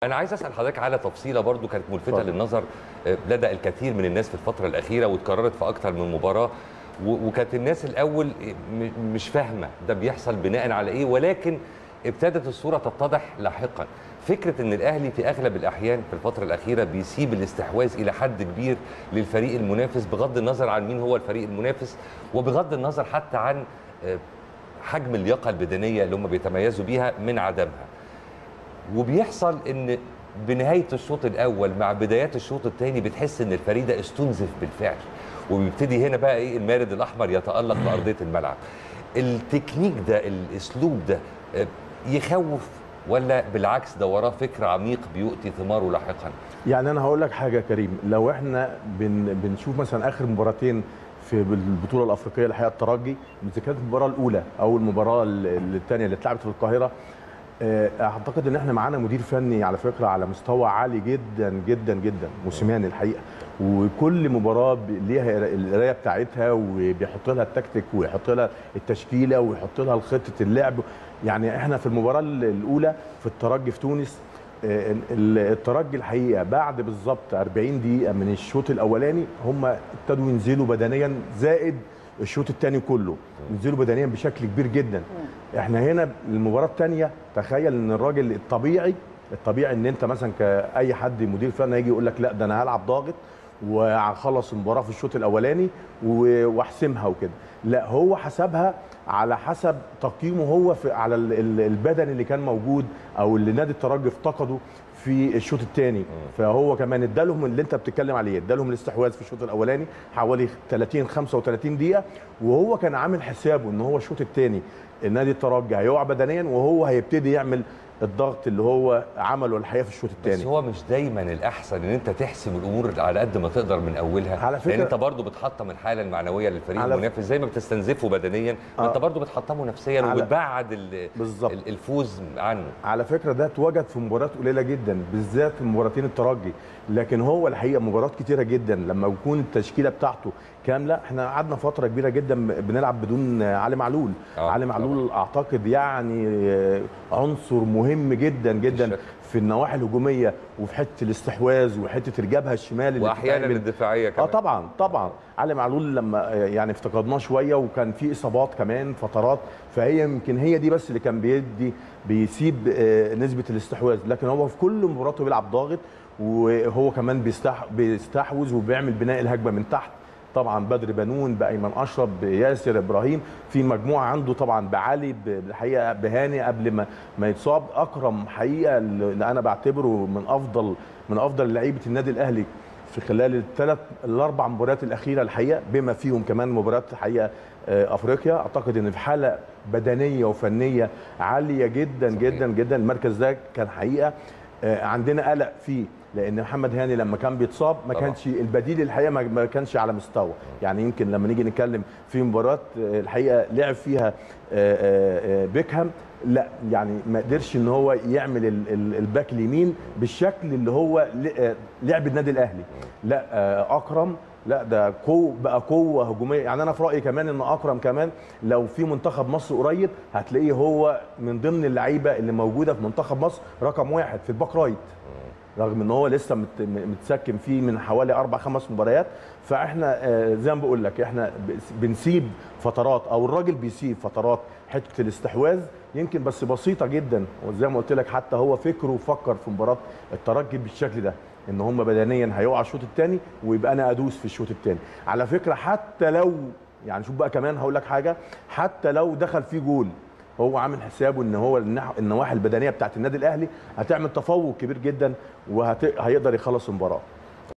انا عايز اسال حضرتك على تفصيله برضو كانت ملفته اتفضل. للنظر آه، لدى الكثير من الناس في الفتره الاخيره واتكررت في اكتر من مباراه و- وكانت الناس الاول م- مش فاهمه ده بيحصل بناء على ايه ولكن ابتدت الصوره تتضح لاحقا فكره ان الاهلي في اغلب الاحيان في الفتره الاخيره بيسيب الاستحواذ الى حد كبير للفريق المنافس بغض النظر عن مين هو الفريق المنافس وبغض النظر حتى عن آه، حجم اللياقه البدنيه اللي هم بيتميزوا بيها من عدمها وبيحصل ان بنهايه الشوط الاول مع بدايات الشوط الثاني بتحس ان الفريق ده استنزف بالفعل وبيبتدي هنا بقى ايه المارد الاحمر يتالق بارضيه الملعب التكنيك ده الاسلوب ده آه، يخوف ولا بالعكس ده وراه فكر عميق بيؤتي ثماره لاحقا يعني انا هقول لك حاجه يا كريم لو احنا بن بنشوف مثلا اخر مباراتين في البطوله الافريقيه الحقيقه الترجي اذا كانت المباراه الاولى او المباراه الثانيه اللي اتلعبت في القاهره آه، اعتقد ان احنا معانا مدير فني على فكره على مستوى عالي جدا جدا جدا موسيماني الحقيقه وكل مباراه ب- ليها القرايه بتاعتها وبيحط لها التكتيك ويحط لها التشكيله ويحط لها خطه اللعب يعني احنا في المباراه الاولى في الترجي في تونس آه، ال- الترجي الحقيقه بعد بالظبط 40 دقيقه من الشوط الاولاني هم ابتدوا ينزلوا بدنيا زائد الشوط الثاني كله ينزلوا بدنيا بشكل كبير جدا احنا هنا المباراه الثانيه تخيل ان الراجل الطبيعي الطبيعي ان انت مثلا كاي حد مدير فني يجي يقول لك لا ده انا هلعب ضاغط وهخلص المباراه في الشوط الاولاني و- واحسمها وكده لا هو حسبها على حسب تقييمه هو في على ال- ال- البدن اللي كان موجود او اللي نادي الترجي افتقده في الشوط الثاني فهو كمان ادالهم اللي انت بتتكلم عليه ادالهم الاستحواذ في الشوط الاولاني حوالي 30 35 دقيقه وهو كان عامل حسابه ان هو الشوط الثاني النادي الترجي هيقع بدنيا وهو هيبتدي يعمل الضغط اللي هو عمله الحقيقه في الشوط بس الثاني هو مش دايما الاحسن ان انت تحسم الامور على قد ما تقدر من اولها على فكرة- لان انت برضه بتحطم الحاله المعنويه للفريق على- المنافس زي ما بتستنزفه بدنيا ما آه. انت برضه بتحطمه نفسيا على- وبتبعد ال- بالظبط. ال- الفوز عنه على فكره ده اتوجد في مباريات قليله جدا بالذات في مباراتين الترجي لكن هو الحقيقه مباريات كتيره جدا لما يكون التشكيله بتاعته كامله احنا قعدنا فتره كبيره جدا بنلعب بدون علي معلول آه، علي معلول اعتقد يعني عنصر مهم جدا جدا بالشكل. في النواحي الهجوميه وفي حته الاستحواذ وحته الجبهه الشمال اللي واحيانا بتتعمل. الدفاعيه اه كمان طبعا طبعا علي معلول لما آه، يعني افتقدناه شويه وكان في اصابات كمان فترات فهي يمكن هي دي بس اللي كان بيدي بيسيب آه، نسبه الاستحواذ لكن هو في كل مباراته بيلعب ضاغط وهو كمان بيستح بيستحوذ وبيعمل بناء الهجمه من تحت طبعا بدر بنون بايمن اشرف بياسر ابراهيم في مجموعه عنده طبعا بعلي ب- الحقيقه بهاني قبل ما ما يتصاب اكرم حقيقه اللي انا بعتبره من افضل من افضل لعيبه النادي الاهلي في خلال الثلاث الاربع مباريات الاخيره الحقيقه بما فيهم كمان مباريات الحقيقه آه، افريقيا اعتقد ان في حاله بدنيه وفنيه عاليه جدا صحيح. جدا جدا المركز ده كان حقيقه آه، عندنا قلق فيه لان محمد هاني لما كان بيتصاب ما طبعا. كانش البديل الحقيقه ما- ما كانش على مستوى يعني يمكن لما نيجي نتكلم في مباراه آه، الحقيقه لعب فيها آه، آه، آه، بيكهام لا يعني ما قدرش ان هو يعمل ال- ال- الباك اليمين بالشكل اللي هو ل- آه، لعب النادي الاهلي لا آه، اكرم لا ده قوه بقى قوه هجوميه يعني انا في رايي كمان ان اكرم كمان لو في منتخب مصر قريب هتلاقيه هو من ضمن اللعيبه اللي موجوده في منتخب مصر رقم واحد في الباك رايت رغم ان هو لسه مت- متسكن فيه من حوالي اربع خمس مباريات فاحنا آه، زي ما بقول لك احنا بس- بنسيب فترات او الراجل بيسيب فترات حته الاستحواذ يمكن بس بسيطه جدا وزي ما قلت لك حتى هو فكره فكر في مباراه الترجي بالشكل ده ان هم بدنيا هيقع الشوط الثاني ويبقى انا ادوس في الشوط الثاني على فكره حتى لو يعني شوف بقى كمان هقول لك حاجه حتى لو دخل فيه جول هو عامل حسابه ان هو النح- النواحي البدنيه بتاعت النادي الاهلي هتعمل تفوق كبير جدا وهيقدر يخلص المباراه